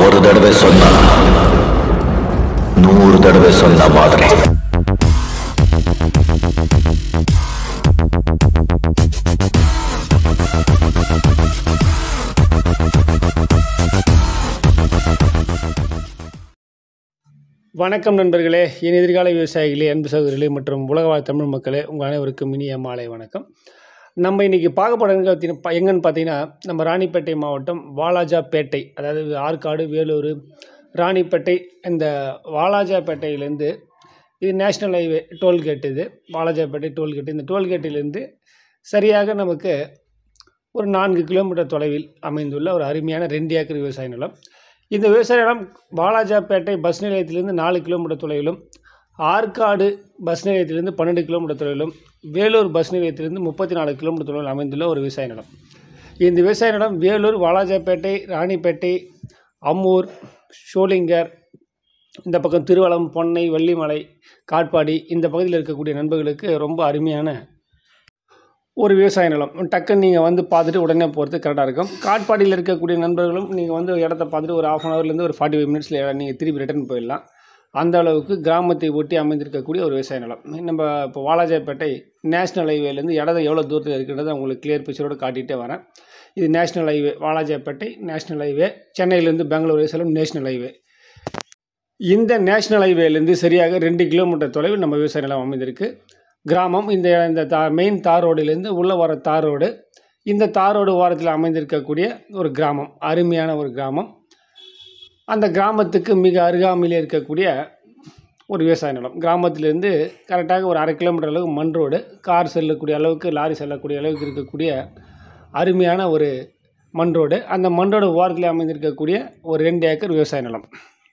ஒரு தடவை சொன்னா நூறு தடவை சொன்ன மாதிரி வணக்கம் நண்பர்களே என் எதிர்கால விவசாயிகளே அன்பு சகோதரிகளே மற்றும் உலகவாழ் தமிழ் மக்களே உங்கள் அனைவருக்கும் இனிய மாலை வணக்கம் நம்ம இன்றைக்கி பார்க்க போகிறது பார்த்தீங்கன்னா எங்கன்னு பார்த்தீங்கன்னா நம்ம ராணிப்பேட்டை மாவட்டம் வாலாஜாப்பேட்டை அதாவது ஆற்காடு வேலூர் ராணிப்பேட்டை இந்த வாலாஜாப்பேட்டையிலேருந்து இது நேஷ்னல் ஹைவே டோல்கேட் இது வாலாஜாப்பேட்டை டோல்கேட் இந்த டோல்கேட்டிலேருந்து சரியாக நமக்கு ஒரு நான்கு கிலோமீட்டர் தொலைவில் அமைந்துள்ள ஒரு அருமையான ரெண்டு ஏக்கர் விவசாய நிலம் இந்த விவசாய நிலம் வாலாஜாப்பேட்டை பஸ் நிலையத்திலிருந்து நாலு கிலோமீட்டர் தொலைவிலும் ஆற்காடு பஸ் நிலையத்திலிருந்து பன்னெண்டு கிலோமீட்டர் தொலைவிலும் வேலூர் பஸ் நிலையத்திலிருந்து முப்பத்தி நாலு கிலோமீட்டர் தொலைவில் அமைந்துள்ள ஒரு விவசாய நிலம் இந்த விவசாய நிலம் வேலூர் வாலாஜாப்பேட்டை ராணிப்பேட்டை அம்மூர் ஷோலிங்கர் இந்த பக்கம் திருவளம் பொன்னை வள்ளிமலை காட்பாடி இந்த பகுதியில் இருக்கக்கூடிய நண்பர்களுக்கு ரொம்ப அருமையான ஒரு விவசாய நிலம் டக்குன்னு நீங்கள் வந்து பார்த்துட்டு உடனே போகிறது கரெக்டாக இருக்கும் காட்பாடியில் இருக்கக்கூடிய நண்பர்களும் நீங்கள் வந்து இடத்த பார்த்துட்டு ஒரு ஆஃப் அன் ஹவர்லேருந்து ஒரு ஃபார்ட்டி ஃபைவ் மினிட்ஸில் நீங்கள் திருப்பி ரிட்டர்ன் போயிடலாம் அந்த அளவுக்கு கிராமத்தை ஒட்டி அமைந்திருக்கக்கூடிய ஒரு விவசாய நிலம் நம்ம இப்போ வாலாஜாப்பேட்டை நேஷ்னல் ஹைவேலேருந்து இடத்த எவ்வளோ தூரத்தில் இருக்கின்றதை உங்களுக்கு கிளியர் பிக்சரோடு காட்டிகிட்டே வரேன் இது national highway Walajapet national highway சென்னையிலேருந்து பெங்களூர் செல்லும் நேஷ்னல் ஹைவே இந்த நேஷ்னல் ஹைவேலேருந்து சரியாக ரெண்டு கிலோமீட்டர் தொலைவில் நம்ம விவசாய நிலம் அமைந்திருக்கு கிராமம் இந்த இந்த தா மெயின் தார் ரோடிலேருந்து உள்ளே வர தார் ரோடு இந்த தார் ரோடு ஓரத்தில் அமைந்திருக்கக்கூடிய ஒரு கிராமம் அருமையான ஒரு கிராமம் அந்த கிராமத்துக்கு மிக அருகாமையில் இருக்கக்கூடிய ஒரு விவசாய நிலம் கிராமத்திலேருந்து கரெக்டாக ஒரு அரை கிலோமீட்டர் அளவுக்கு மண் ரோடு கார் செல்லக்கூடிய அளவுக்கு லாரி செல்லக்கூடிய அளவுக்கு இருக்கக்கூடிய அருமையான ஒரு மண் ரோடு அந்த மண் ரோடு ஓரத்தில் அமைந்திருக்கக்கூடிய ஒரு ரெண்டு ஏக்கர் விவசாய நிலம்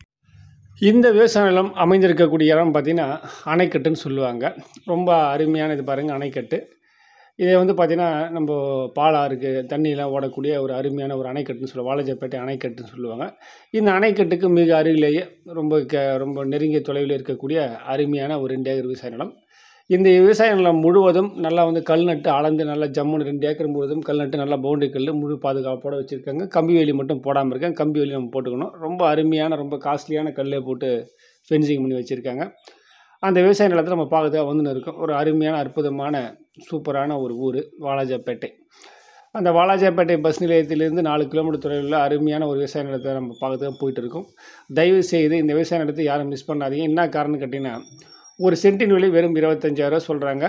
இந்த விவசாய நிலம் அமைந்திருக்கக்கூடிய இடம் பார்த்திங்கன்னா அணைக்கட்டுன்னு சொல்லுவாங்க ரொம்ப அருமையான இது பாருங்கள் அணைக்கட்டு இதை வந்து பார்த்திங்கன்னா நம்ம பாலாறுக்கு தண்ணியெலாம் ஓடக்கூடிய ஒரு அருமையான ஒரு அணைக்கட்டுன்னு சொல்லுவாங்க வாலாஜாப்பேட்டை அணைக்கட்டுன்னு சொல்லுவாங்க இந்த அணைக்கட்டுக்கு மிக அருகிலேயே ரொம்ப க ரொம்ப நெருங்கிய தொலைவில் இருக்கக்கூடிய அருமையான ஒரு ரெண்டு ஏக்கர் விவசாய நிலம் இந்த விவசாய நிலம் முழுவதும் நல்லா வந்து கல் நட்டு அளந்து நல்லா ஜம்முன்னு ரெண்டு ஏக்கர் முழுவதும் கல் நட்டு நல்லா பவுண்டரி கல் முழு பாதுகாப்போடு வச்சுருக்காங்க கம்பி வேலி மட்டும் போடாமல் இருக்காங்க கம்பி வேலி நம்ம போட்டுக்கணும் ரொம்ப அருமையான ரொம்ப காஸ்ட்லியான கல்லை போட்டு ஃபென்சிங் பண்ணி வச்சுருக்காங்க அந்த விவசாய நிலத்தை நம்ம பார்க்கறதுக்காக வந்துன்னு இருக்கோம் ஒரு அருமையான அற்புதமான சூப்பரான ஒரு ஊர் வாலாஜாப்பேட்டை அந்த வாலாஜாப்பேட்டை பஸ் நிலையத்திலிருந்து நாலு கிலோமீட்டர் தொலைவில் அருமையான ஒரு விவசாய நிலத்தை நம்ம பார்க்கறதுக்காக போயிட்டு இருக்கோம் தயவு செய்து இந்த விவசாய நிலத்தை யாரும் மிஸ் பண்ணாதீங்க என்ன காரணம் கேட்டிங்கன்னா ஒரு சென்டின் விலை வெறும் இருபத்தஞ்சாயிரம் சொல்கிறாங்க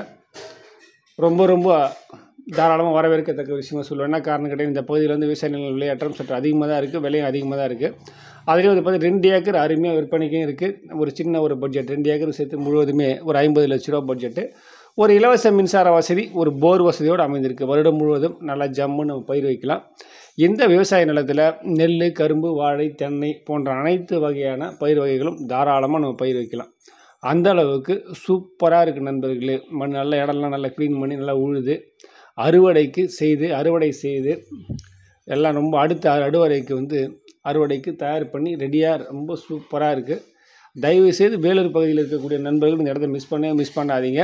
ரொம்ப ரொம்ப தாராளமாக வரவேற்கத்தக்க விஷயமா சொல்லுவேன் என்ன காரணம் கேட்டீங்கன்னா இந்த பகுதியில் வந்து விவசாய நில விளையாட்டம் சற்று அதிகமாக தான் இருக்குது விலையும் அதிகமாக தான் இருக்குது அதுலேயும் வந்து பார்த்து ரெண்டு ஏக்கர் அருமையாக விற்பனைக்கும் இருக்குது ஒரு சின்ன ஒரு பட்ஜெட் ரெண்டு ஏக்கர் சேர்த்து முழுவதுமே ஒரு ஐம்பது லட்ச ரூபா பட்ஜெட்டு ஒரு இலவச மின்சார வசதி ஒரு போர் வசதியோடு அமைந்திருக்கு வருடம் முழுவதும் நல்லா ஜம்முன்னு நம்ம பயிர் வைக்கலாம் இந்த விவசாய நிலத்தில் நெல் கரும்பு வாழை தென்னை போன்ற அனைத்து வகையான பயிர் வகைகளும் தாராளமாக நம்ம பயிர் வைக்கலாம் அந்த அளவுக்கு சூப்பராக இருக்குது நண்பர்களே மண் நல்ல இடம்லாம் நல்லா க்ளீன் பண்ணி நல்லா உழுது அறுவடைக்கு செய்து அறுவடை செய்து எல்லாம் ரொம்ப அடுத்த அறுவடைக்கு வந்து அறுவடைக்கு தயார் பண்ணி ரெடியாக ரொம்ப சூப்பராக இருக்குது தயவு செய்து வேலூர் பகுதியில் இருக்கக்கூடிய நண்பர்கள் இந்த இடத்த மிஸ் பண்ண மிஸ் பண்ணாதீங்க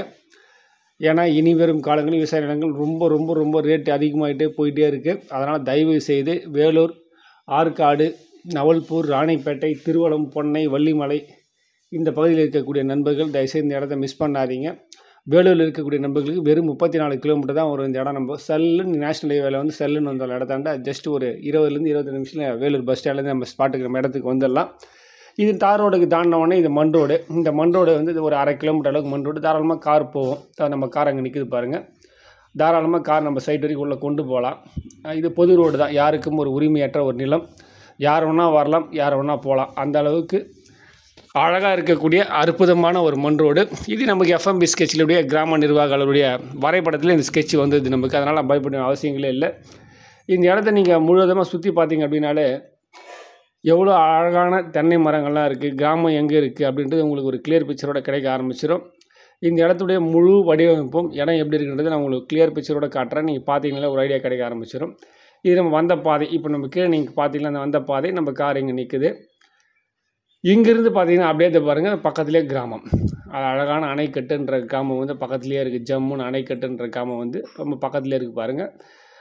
ஏன்னா இனி வரும் காலங்களில் விவசாய நிலங்கள் ரொம்ப ரொம்ப ரொம்ப ரேட்டு அதிகமாகிட்டே போயிட்டே இருக்குது அதனால் தயவு செய்து வேலூர் ஆற்காடு நவல்பூர் ராணிப்பேட்டை திருவளம் பொன்னை வள்ளிமலை இந்த பகுதியில் இருக்கக்கூடிய நண்பர்கள் தயவுசெய்து இந்த இடத்த மிஸ் பண்ணாதீங்க வேலூரில் இருக்கக்கூடிய நண்பர்களுக்கு வெறும் முப்பத்தி நாலு கிலோமீட்டர் தான் வரும் இந்த இடம் நம்ம செல்லுன்னு நேஷனல் ஹைவேல வந்து செல்லுன்னு வந்த இடத்தாண்ட ஜஸ்ட் ஒரு இருபதுலேருந்து இருபத்தி நிமிஷத்தில் வேலூர் பஸ் ஸ்டாண்ட்லேருந்து நம்ம ஸ்பாட்டுக்கு நம்ம இடத்துக்கு வந்துடலாம் இது தார் ரோடுக்கு தாண்டினோடனே இது மண் ரோடு இந்த மண் ரோடு வந்து இது ஒரு அரை கிலோமீட்டர் அளவுக்கு மண் ரோடு தாராளமாக கார் போகும் தா- நம்ம கார் அங்கே நிற்குது பாருங்கள் தாராளமாக கார் நம்ம சைட் வரைக்கும் உள்ளே கொண்டு போகலாம் அஹ் இது பொது ரோடு தான் யாருக்கும் ஒரு உரிமையற்ற ஒரு நிலம் யார் வேணால் வரலாம் யார் வேணால் போகலாம் அந்த அளவுக்கு அழகாக இருக்கக்கூடிய அற்புதமான ஒரு மண் ரோடு இது நமக்கு எஃப்எம்பி ஸ்கெட்சிலுடைய கிராம நிர்வாகிகளுடைய வரைபடத்தில் இந்த ஸ்கெட்ச் வந்தது நமக்கு அதனால் பயப்பட அவசியங்களே இல்லை இந்த இடத்த நீங்கள் முழுவதுமாக சுற்றி பார்த்தீங்க அப்படின்னாலே எவ்வளோ அழகான தென்னை மரங்கள்லாம் இருக்குது கிராமம் எங்கே இருக்குது அப்படின்றது உங்களுக்கு ஒரு கிளியர் பிக்சரோட கிடைக்க ஆரம்பிச்சிடும் இந்த இடத்துடைய முழு வடிவமைப்பும் இடம் எப்படி இருக்குன்றது நான் உங்களுக்கு கிளியர் பிக்சரோட காட்டுறேன் நீங்கள் பார்த்தீங்கன்னா ஒரு ஐடியா கிடைக்க ஆரம்பிச்சிடும் இது நம்ம வந்த பாதை இப்போ நம்ம கீழே நீங்கள் பார்த்தீங்கன்னா அந்த வந்த பாதை நம்ம கார் இங்கே நிற்குது இங்கிருந்து பார்த்தீங்கன்னா அப்படியே இதை பாருங்கள் பக்கத்துலேயே கிராமம் அது அழகான அணைக்கட்டுன்ற கிராமம் வந்து பக்கத்துலேயே இருக்குது ஜம்முன்னு அணைக்கட்டுன்ற கிராமம் வந்து ரொம்ப பக்கத்துலேயே இருக்குது பாருங்கள்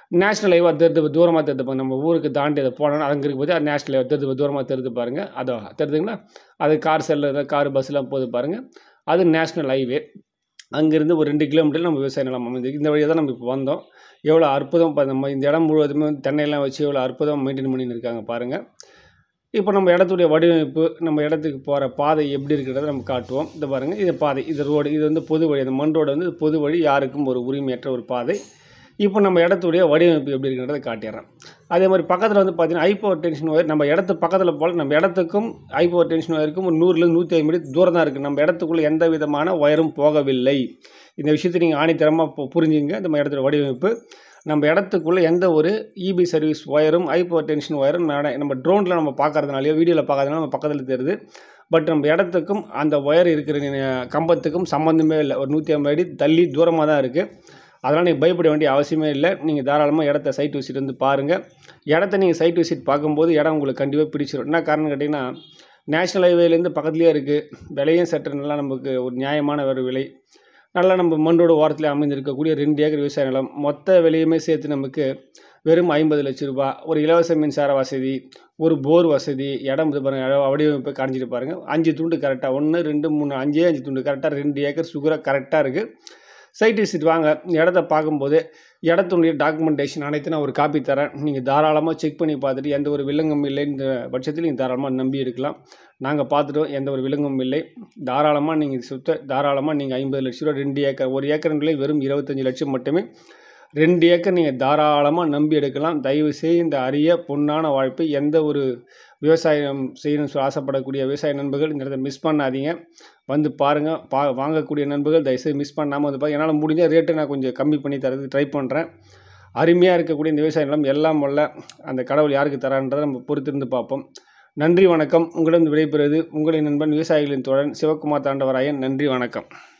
நேஷ்னல் ஹைவா தெரிது தூரமாக தெரிது பாருங்க நம்ம ஊருக்கு தாண்டி அதை போனோம்னா அங்கே இருக்கும்போது அது நேஷ்னல் ஹைவா தெரிது தூரமாக தெரிது பாருங்கள் அதோ தெரிதுங்களா அது கார் செல்ல கார் பஸ்ஸெலாம் போகுது பாருங்கள் அது நேஷ்னல் ஹைவே அங்கேருந்து ஒரு ரெண்டு கிலோமீட்டர் நம்ம விவசாய நிலம் அமைந்து இந்த வழியாக தான் நம்ம இப்போ வந்தோம் எவ்வளோ அற்புதம் இப்போ நம்ம இந்த இடம் முழுவதுமே தென்னையெல்லாம் வச்சு எவ்வளோ அற்புதம் மெயின்டைன் பண்ணின்னு இருக்காங்க பாருங்கள் இப்போ நம்ம இடத்துடைய வடிவமைப்பு நம்ம இடத்துக்கு போகிற பாதை எப்படி இருக்கிறத நம்ம காட்டுவோம் இந்த பாருங்கள் இது பாதை இது ரோடு இது வந்து பொது வழி அந்த மண் ரோடு வந்து பொது வழி யாருக்கும் ஒரு உரிமையற்ற ஒரு பாதை இப்போ நம்ம இடத்துடைய வடிவமைப்பு எப்படி இருக்கிறத காட்டிடுறேன் அதே மாதிரி பக்கத்தில் வந்து பார்த்தீங்கன்னா ஹைப்பவர் டென்ஷன் ஒயர் நம்ம இடத்து பக்கத்தில் போல் நம்ம இடத்துக்கும் ஹைப்பவர் டென்ஷன் ஒயருக்கும் ஒரு நூறுலேருந்து நூற்றி ஐம்பது மீட்டர் தூரம் தான் இருக்குது நம்ம இடத்துக்குள்ளே எந்த விதமான ஒயரும் போகவில்லை இந்த விஷயத்தை நீங்கள் ஆணித்தரமாக புரிஞ்சுங்க நம்ம இடத்துல வடிவமைப்பு நம்ம இடத்துக்குள்ளே எந்த ஒரு இபி சர்வீஸ் ஒயரும் ஹைப்பவர் டென்ஷன் ஒயரும் நட- நம்ம ட்ரோனில் நம்ம பார்க்கறதுனாலையோ வீடியோவில் பார்க்கறதுனால நம்ம பக்கத்தில் தெரியுது பட் நம்ம இடத்துக்கும் அந்த ஒயர் இருக்கிற நி- கம்பத்துக்கும் சம்மந்தமே இல்லை ஒரு நூற்றி ஐம்பது அடி தள்ளி தூரமாக தான் இருக்குது அதனால் நீங்கள் பயப்பட வேண்டிய அவசியமே இல்லை நீங்கள் தாராளமாக இடத்த சைட் விசிட் வந்து பாருங்கள் இடத்த நீங்கள் சைட் விசிட் பார்க்கும்போது இடம் உங்களுக்கு கண்டிப்பாக பிடிச்சிடும் என்ன காரணம் கேட்டிங்கன்னா நேஷ்னல் ஹைவேலேருந்து பக்கத்துலேயே இருக்குது விலையும் சற்று நல்லா நமக்கு ஒரு நியாயமான ஒரு விலை நல்லா நம்ம மண்ணோட ஓரத்தில் அமைந்திருக்கக்கூடிய ரெண்டு ஏக்கர் விவசாய நிலம் மொத்த விலையுமே சேர்த்து நமக்கு வெறும் ஐம்பது லட்ச ரூபா ஒரு இலவச மின்சார வசதி ஒரு போர் வசதி இடம் இது பாருங்க இடம் வடிவமைப்பு காணிச்சிட்டு பாருங்கள் அஞ்சு துண்டு கரெக்டாக ஒன்று ரெண்டு மூணு அஞ்சே அஞ்சு துண்டு கரெக்டாக ரெண்டு ஏக்கர் சுகராக கரெக்டாக இருக்குது சைட் விசிட் வாங்க இடத்த பார்க்கும்போது இடத்துடைய டாக்குமெண்டேஷன் அனைத்தையும் நான் ஒரு காப்பி தரேன் நீங்கள் தாராளமாக செக் பண்ணி பார்த்துட்டு எந்த ஒரு வில்லங்கம் இல்லைன்ற பட்சத்தில் நீங்கள் தாராளமாக நம்பி எடுக்கலாம் நாங்கள் பார்த்துட்டோம் எந்த ஒரு வில்லங்கமும் இல்லை தாராளமாக நீங்கள் சுத்த தாராளமாக நீங்கள் ஐம்பது லட்ச ரூபா ரெண்டு ஏக்கர் ஒரு ஏக்கர்லேயே வெறும் இருபத்தஞ்சி லட்சம் மட்டுமே ரெண்டு ஏக்கர் நீங்கள் தாராளமாக நம்பி எடுக்கலாம் தயவு செய்து இந்த அரிய பொன்னான வாய்ப்பை எந்த ஒரு விவசாயம் செய்யணும்னு சொல்லி ஆசைப்படக்கூடிய விவசாய நண்பர்கள் இந்த இடத்த மிஸ் பண்ணாதீங்க வந்து பாருங்கள் பா வாங்கக்கூடிய நண்பர்கள் தயவுசெய்து மிஸ் பண்ணாமல் வந்து பாருங்க என்னால் முடிஞ்ச ரேட்டு நான் கொஞ்சம் கம்மி பண்ணி தரதுக்கு ட்ரை பண்ணுறேன் அருமையாக இருக்கக்கூடிய இந்த விவசாய நிலம் எல்லாம் வல்ல அந்த கடவுள் யாருக்கு தரான்றதை நம்ம பொறுத்திருந்து பார்ப்போம் நன்றி வணக்கம் உங்களிடம் விடைபெறுவது உங்களின் நண்பன் விவசாயிகளின் தோழன் சிவகுமார் தாண்டவராயன் நன்றி வணக்கம்